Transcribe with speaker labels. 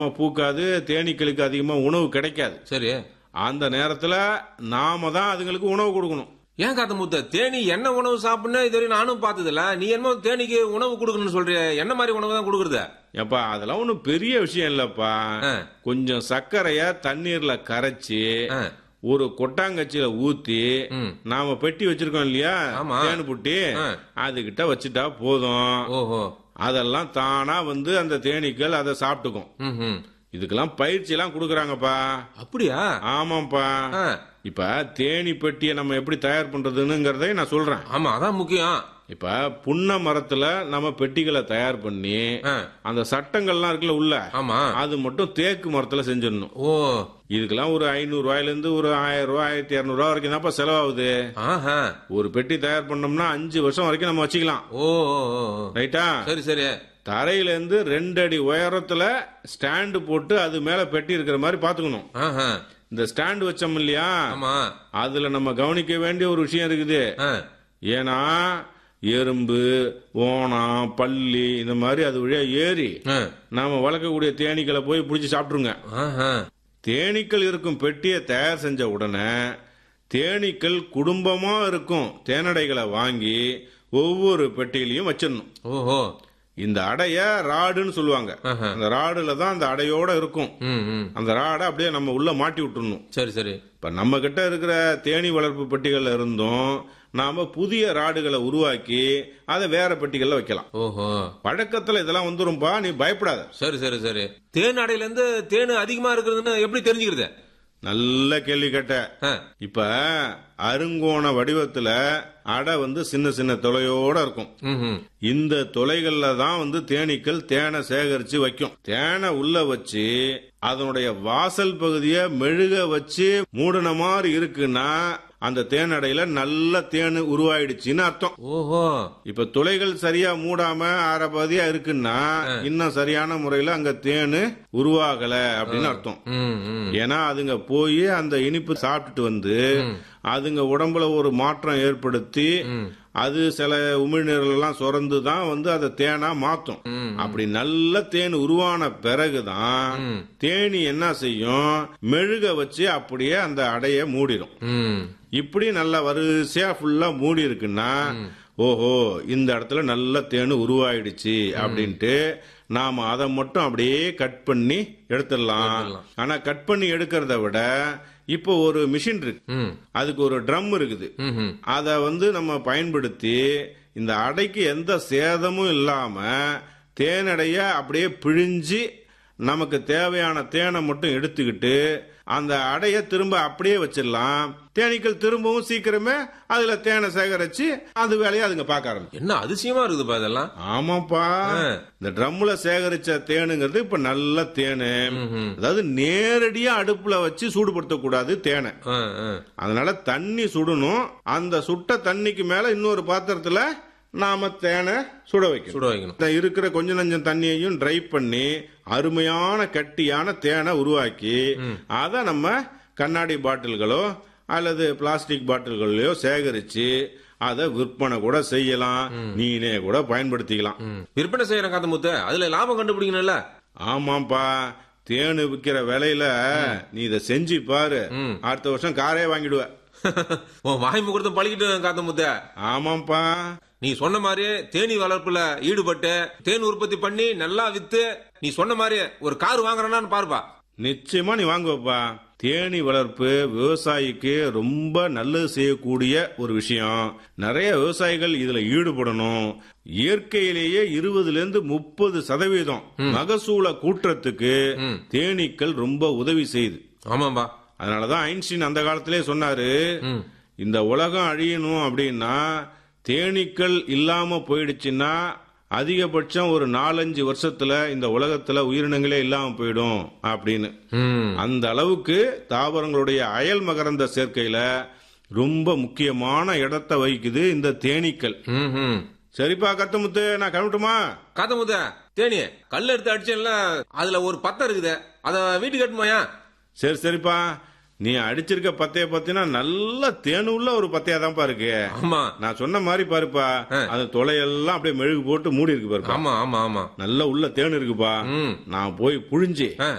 Speaker 1: பூக்காது தேனீக்களுக்கு அதிகமா உணவு கிடைக்காது
Speaker 2: சரி
Speaker 1: அந்த நேரத்துல நாம தான் அதுங்களுக்கு உணவு கொடுக்கணும்
Speaker 2: ஏன் காத்த முத்த தேனி என்ன உணவு சாப்பிடணும் இதுவரை நானும் பார்த்ததில்ல நீ என்னமோ தேனிக்கு உணவு கொடுக்கணும்னு சொல்றிய என்ன மாதிரி உணவு தான் கொடுக்கறது
Speaker 1: எப்பா அதெல்லாம் ஒன்றும் பெரிய விஷயம் இல்லப்பா
Speaker 2: ஆ.
Speaker 1: கொஞ்சம் சர்க்கரைய தண்ணீர்ல கரைச்சி
Speaker 2: ஆ.
Speaker 1: ஒரு கொட்டாங்கச்சியில ஊத்தி
Speaker 2: ம்.
Speaker 1: நாம பெட்டி வச்சிருக்கோம் இல்லையா
Speaker 2: ஆமா.
Speaker 1: தேன் புட்டி
Speaker 2: ஆ.
Speaker 1: அதுகிட்ட வச்சுட்டா போதும்
Speaker 2: ஓஹோ
Speaker 1: அதெல்லாம் தானா வந்து அந்த தேனீக்கள் அதை சாப்பிட்டுக்கும்
Speaker 2: ம் ம்.
Speaker 1: இதுக்கெல்லாம் பயிற்சி எல்லாம் கொடுக்கறாங்கப்பா
Speaker 2: அப்படியா
Speaker 1: ஆமாப்பா
Speaker 2: ஆ.
Speaker 1: இப்ப தேனி பெட்டியை நம்ம எப்படி தயார் பண்றதுங்கிறதை நான் சொல்றேன்
Speaker 2: ஆமா அதான் முக்கியம்
Speaker 1: இப்ப புன்ன மரத்துல நம்ம பெட்டிகளை தயார் பண்ணி
Speaker 2: ஆ.
Speaker 1: அந்த சட்டங்கள்லாம் இருக்குல்ல உள்ள
Speaker 2: ஆமா
Speaker 1: அது மட்டும் தேக்கு மரத்துல செஞ்சிடணும்
Speaker 2: ஓ
Speaker 1: இதுக்கெல்லாம் ஒரு ஐநூறு ரூபாயில இருந்து ஒரு ஆயிரம் ரூபாய் ஆயிரத்தி இரநூறு ரூபாய் வரைக்கும் தான்ப்பா செலவாகுது
Speaker 2: ஆஹா
Speaker 1: ஒரு பெட்டி தயார் பண்ணோம்னா அஞ்சு வருஷம் வரைக்கும் நம்ம வச்சுக்கலாம்
Speaker 2: ஓ ஓ, ஓ, ஓ.
Speaker 1: ரைட்டா
Speaker 2: சரி சரி
Speaker 1: தரையில இருந்து ரெண்டு அடி உயரத்துல ஸ்டாண்டு போட்டு அது மேல பெட்டி இருக்கிற மாதிரி பாத்துக்கணும்
Speaker 2: ஆஹா
Speaker 1: இந்த ஸ்டாண்ட் வச்சோம் இல்லையா
Speaker 2: ஆமா
Speaker 1: அதுல நம்ம கவனிக்க வேண்டிய ஒரு விஷயம் இருக்குது
Speaker 2: ஆ.
Speaker 1: ஏன்னா எறும்பு ஓணம் பள்ளி இந்த மாதிரி அது வழியா ஏறி
Speaker 2: ஆ.
Speaker 1: நாம வளர்க்கக்கூடிய தேனீக்களை போய் பிடிச்சி சாப்பிட்டுருங்க
Speaker 2: ஆஹா
Speaker 1: தேனீக்கள் இருக்கும் பெட்டியை தயார் செஞ்ச உடனே தேனீக்கள் குடும்பமா இருக்கும் தேனடைகளை வாங்கி ஒவ்வொரு பெட்டியிலையும் வச்சிடணும்
Speaker 2: ஓஹோ
Speaker 1: இந்த அடைய ராடுன்னு சொல்லுவாங்க
Speaker 2: ஆஹா.
Speaker 1: அந்த ராடுல தான் அந்த அடையோட இருக்கும்
Speaker 2: ம் ம்
Speaker 1: அந்த ராடை அப்படியே நம்ம உள்ள மாட்டி விட்டுறணும்
Speaker 2: சரி சரி
Speaker 1: இப்ப நம்ம கிட்ட இருக்கிற தேனி வளர்ப்பு பெட்டிகள்ல இருந்தும் நாம புதிய ராடுகளை உருவாக்கி அதை வேற பெட்டிகள்ல வைக்கலாம்
Speaker 2: ஓஹோ
Speaker 1: பழக்கத்துல இதெல்லாம் வந்துரும்பா நீ பயப்படாத
Speaker 2: சரி சரி சரி தேன் அடையில இருந்து தேன் அதிகமா இருக்கிறதுன்னு எப்படி தெரிஞ்சுக்கிறது
Speaker 1: நல்ல கேள்வி கேட்ட
Speaker 2: ஆ.
Speaker 1: இப்ப அருங்கோண வடிவத்துல அடை வந்து சின்ன சின்ன துளையோட இருக்கும்
Speaker 2: ம் ம்
Speaker 1: இந்த துளைகள்ல தான் வந்து தேனீக்கள் தேனை சேகரிச்சு வைக்கும் தேனை உள்ள வச்சு அதனுடைய வாசல் பகுதியை மெழுக வச்சு மூடின மாதிரி இருக்குன்னா அந்த தேனடையில நல்ல தேன் உருவாயிடுச்சுன்னு அர்த்தம்
Speaker 2: ஓஹோ
Speaker 1: இப்ப துளைகள் சரியா மூடாம அரை பகுதியா இருக்குன்னா இன்னும் சரியான முறையில அங்க தேனு உருவாகல அப்படின்னு அர்த்தம்
Speaker 2: ம் ம்
Speaker 1: ஏன்னா அதுங்க போய் அந்த இனிப்பு சாப்பிட்டுட்டு வந்து அதுங்க உடம்புல ஒரு மாற்றம் ஏற்படுத்தி அது சில உமிழ்நீர்கள் எல்லாம் சுரந்து தான் வந்து அதை தேனா மாத்தும் அப்படி நல்ல தேன் உருவான பிறகுதான் தேனி என்ன செய்யும் மெழுக வச்சு அப்படியே அந்த அடைய மூடிடும்
Speaker 2: ம்
Speaker 1: இப்படி நல்லா வரிசையா ஃபுல்லா மூடி இருக்குன்னா ஓஹோ இந்த இடத்துல நல்ல தேனு உருவாயிடுச்சு அப்படின்ட்டு நாம அதை மட்டும் அப்படியே கட் பண்ணி எடுத்துடலாம் ஆனா கட் பண்ணி எடுக்கிறத விட இப்போ ஒரு மிஷின் இருக்கு
Speaker 2: ம்
Speaker 1: அதுக்கு ஒரு ட்ரம் இருக்குது
Speaker 2: ம் ம்
Speaker 1: அதை வந்து நம்ம பயன்படுத்தி இந்த அடைக்கு எந்த சேதமும் இல்லாம தேனடைய அப்படியே பிழிஞ்சு நமக்கு தேவையான தேனை மட்டும் எடுத்துக்கிட்டு அந்த அடைய திரும்ப அப்படியே வச்சிடலாம் தேனீக்கள் திரும்பவும் சீக்கிரமே அதுல தேனை சேகரிச்சு அது வேலையை அதுங்க பார்க்க ஆரம்பிக்கும்
Speaker 2: என்ன அதிசயமா இருக்குதுப்பா இதெல்லாம்
Speaker 1: ஆமாப்பா இந்த ட்ரம்ல சேகரிச்ச தேனுங்கிறது இப்ப நல்ல தேனு அதாவது நேரடியா அடுப்புல வச்சு சூடுபடுத்த கூடாது தேனை
Speaker 2: ஆ, ஆ.
Speaker 1: அதனால தண்ணி சுடணும் அந்த சுட்ட தண்ணிக்கு மேல இன்னொரு பாத்திரத்துல நாம தேனை சுட வைக்கணும்
Speaker 2: சுட வைக்கணும்
Speaker 1: இந்த இருக்கிற கொஞ்ச நஞ்சம் தண்ணியையும் ட்ரை பண்ணி அருமையான கட்டியான தேனை உருவாக்கி அதை நம்ம கண்ணாடி பாட்டில்களோ அல்லது பிளாஸ்டிக் பாட்டில்களையோ சேகரிச்சு அதை விற்பனை கூட செய்யலாம் நீனே கூட பயன்படுத்திக்கலாம்
Speaker 2: ம். விற்பனை செய்யற காத்த முத்த அதுல லாபம் கண்டுபிடிக்கணும்ல
Speaker 1: ஆமாப்பா தேனு விக்கிற விலையில நீ இதை செஞ்சு பாரு
Speaker 2: ம்.
Speaker 1: அடுத்த வருஷம் காரே வாங்கிடுவ
Speaker 2: உன் வாய் முகூர்த்தம் பழிக்கிட்டு காத்த முத்த
Speaker 1: ஆமாப்பா
Speaker 2: நீ சொன்ன மாதிரியே தேனி வளர்ப்புல ஈடுபட்டு தேன் உற்பத்தி பண்ணி நல்லா வித்து நீ சொன்ன மாதிரியே ஒரு கார் வாங்குறானான்னு பாருப்பா
Speaker 1: நிச்சயமா நீ வாங்குவப்பா தேனி வளர்ப்பு விவசாயிக்கு ரொம்ப நல்லது செய்யக்கூடிய ஒரு விஷயம் நிறைய விவசாயிகள் இதுல ஈடுபடணும் இயற்கையிலேயே இருபதுல இருந்து முப்பது சதவீதம் மகசூல கூட்டுறதுக்கு தேனீக்கள் ரொம்ப உதவி செய்யுது
Speaker 2: ஆமாம்பா
Speaker 1: அதனாலதான் ஐன்ஸ்டீன் அந்த காலத்திலே சொன்னாரு
Speaker 2: ம்.
Speaker 1: இந்த உலகம் அழியணும் அப்படின்னா தேனீக்கள் இல்லாம போயிடுச்சுன்னா அதிகபட்சம் ஒரு நாலஞ்சு வருஷத்துல இந்த உலகத்துல உயிரினங்களே இல்லாம போயிடும் அப்படின்னு
Speaker 2: ம்.
Speaker 1: அந்த அளவுக்கு தாவரங்களுடைய அயல் மகரந்த சேர்க்கையில ரொம்ப முக்கியமான இடத்தை வகிக்குது இந்த தேனீக்கள்
Speaker 2: ம், ம்.
Speaker 1: சரிப்பா கத்தமுத்து நான் கிளம்பட்டுமா
Speaker 2: காத்த முத்த தேனி கல் எடுத்து அடிச்சேன்ல அதுல ஒரு பத்தம் இருக்குது அத வீட்டுக்கு கட்டுமாயா
Speaker 1: சரி சரிப்பா நீ அடிச்சிருக்க பத்தைய பார்த்தீங்கன்னா நல்ல தேனுள்ள ஒரு பத்தையா தான்ப்பா இருக்கு
Speaker 2: ஆமா
Speaker 1: நான் சொன்ன மாதிரி பாருப்பா அந்த தொலையெல்லாம் அப்படியே மெழுகு போட்டு மூடி இருக்கு பாருப்பா
Speaker 2: ஆமா ஆமா ஆமா
Speaker 1: நல்ல உள்ள தேன் இருக்குப்பா
Speaker 2: ம்
Speaker 1: நான் போய் புழிஞ்சு
Speaker 2: ஆ.